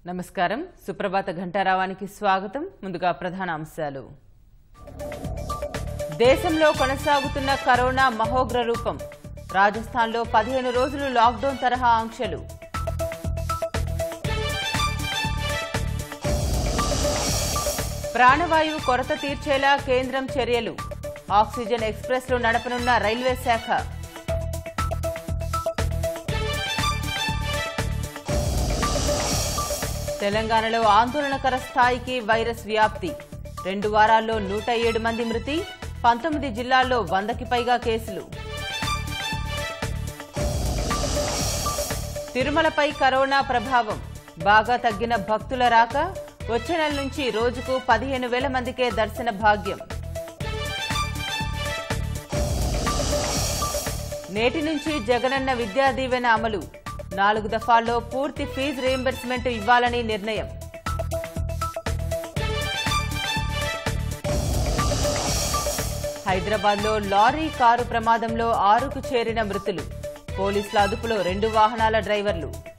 నమస్కారం సుప్రభాత ఘంటారావానికి స్వాగతం ముందుగా ప్రధాన అంశాలు దేశంలో కొనసాగుతున్న కరోనా మహోగ్ర రూపం రాజస్థాన్లో పదిహేను రోజులు లాక్డౌన్ తరహా ఆంక్షలు ప్రాణవాయువు కొరత తీర్చేలా కేంద్రం చర్యలు ఆక్సిజన్ ఎక్స్ప్రెస్లు నడపనున్న రైల్వే శాఖ తెలంగాణలో ఆందోళనకర స్థాయికి వైరస్ వ్యాప్తి రెండు వారాల్లో నూట ఏడు మంది మృతి పంతొమ్మిది జిల్లాల్లో వందకి పైగా కేసులు తిరుమలపై కరోనా ప్రభావం బాగా తగ్గిన భక్తుల రాక వచ్చే నెల నుంచి రోజుకు పదిహేను వేల మందికే దర్శన భాగ్యం నేటి నుంచి జగనన్న విద్యా దీవెన అమలు నాలుగు దఫాల్లో పూర్తి ఫీజు రీయింబర్స్మెంట్ ఇవ్వాలని నిర్ణయం హైదరాబాద్లో లారీ కారు ప్రమాదంలో ఆరుకు చేరిన మృతులు పోలీసుల అదుపులో రెండు వాహనాల డ్రైవర్లు